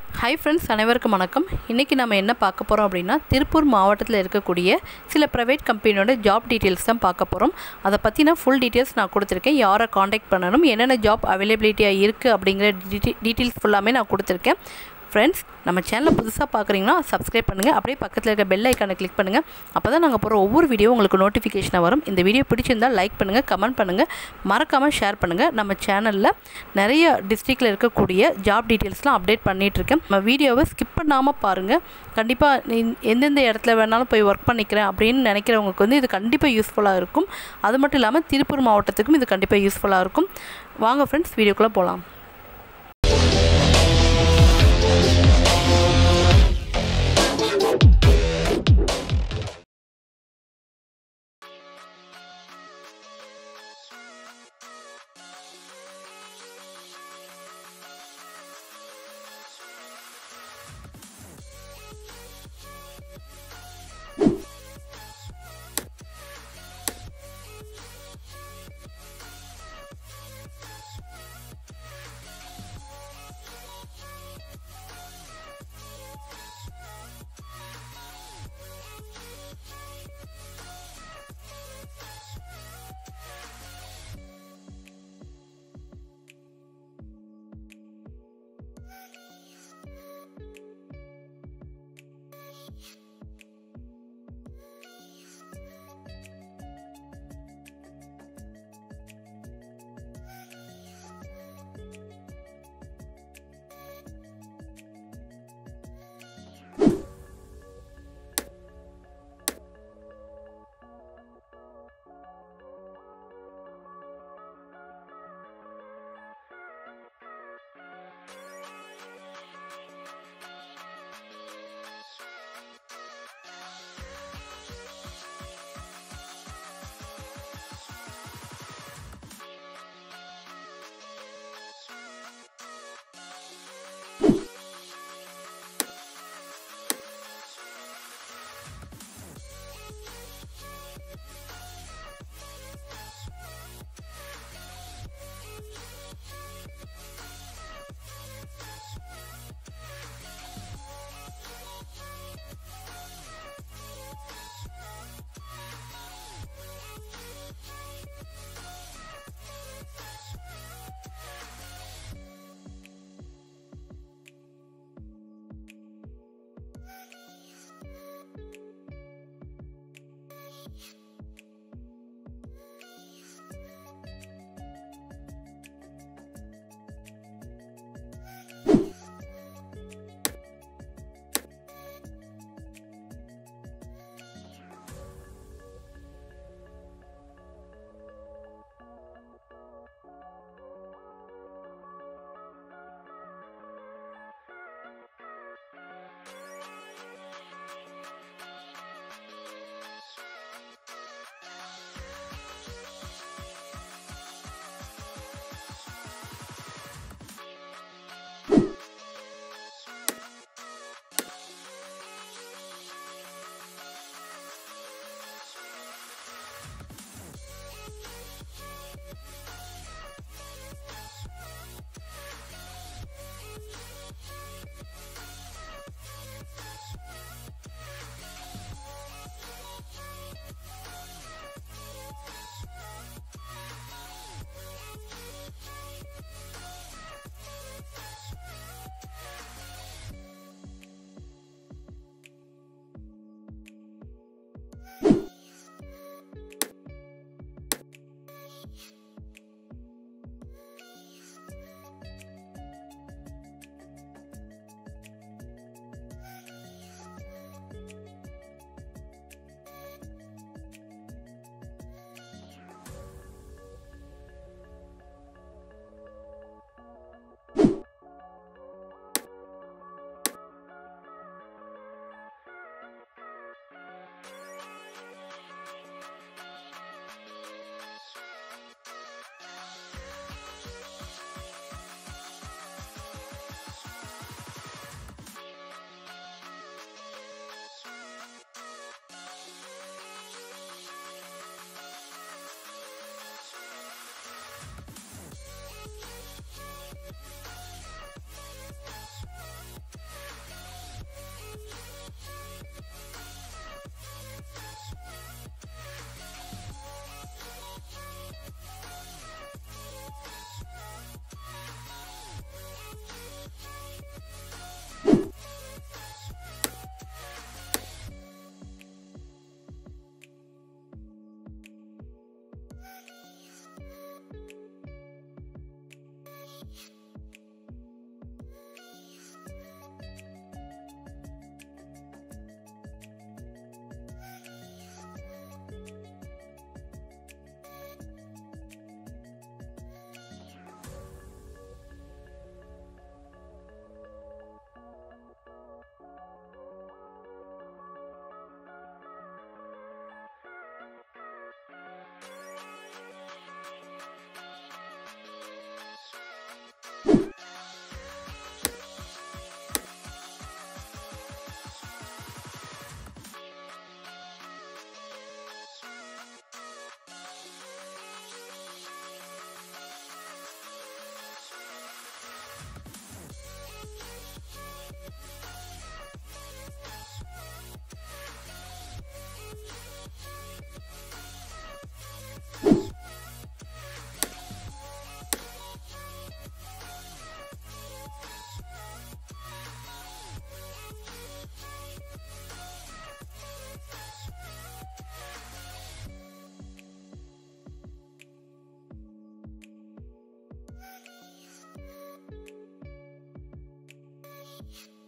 Hi friends அனைவருக்கும் வணக்கம் இன்றைக்கி நம்ம என்ன பார்க்க போகிறோம் அப்படின்னா திருப்பூர் மாவட்டத்தில் இருக்கக்கூடிய சில ப்ரைவேட் கம்பெனியோட ஜாப் டீட்டெயில்ஸ் தான் பார்க்க போகிறோம் அதை பற்றின ஃபுல் டீட்டெயில்ஸ் நான் கொடுத்துருக்கேன் யாரை காண்டாக்ட் பண்ணணும் என்னென்ன ஜாப் அவைலபிலிட்டியாக இருக்குது அப்படிங்கிற டீட்டெ டீட்டெயில்ஸ் ஃபுல்லாமே நான் கொடுத்துருக்கேன் ஃப்ரெண்ட்ஸ் நம்ம சேனலை புதுசாக பார்க்குறீங்கன்னா சப்ஸ்கிரைப் பண்ணுங்கள் அப்படியே பக்கத்தில் இருக்க பெல் ஐக்கானை கிளிக் பண்ணுங்கள் அப்போ தான் நாங்கள் போகிற ஒவ்வொரு வீடியோ உங்களுக்கு நோட்டிஃபிகேஷனாக வரும் இந்த வீடியோ பிடிச்சிருந்தால் லைக் பண்ணுங்கள் கமெண்ட் பண்ணுங்கள் மறக்காமல் ஷேர் பண்ணுங்கள் நம்ம சேனலில் நிறைய டிஸ்ட்ரிக்டில் இருக்கக்கூடிய ஜாப் டீட்டெயில்ஸ்லாம் அப்டேட் பண்ணிகிட்ருக்கேன் நம்ம வீடியோவை ஸ்கிப் பண்ணாமல் பாருங்கள் கண்டிப்பாக எந்தெந்த இடத்துல வேணாலும் போய் ஒர்க் பண்ணிக்கிறேன் அப்படின்னு நினைக்கிறவங்களுக்கு வந்து இது கண்டிப்பாக யூஸ்ஃபுல்லாக இருக்கும் அது மட்டும் இல்லாமல் திருப்பூர் மாவட்டத்துக்கும் இது கண்டிப்பாக யூஸ்ஃபுல்லாக இருக்கும் வாங்க ஃப்ரெண்ட்ஸ் வீடியோக்குள்ளே போகலாம் Thank you.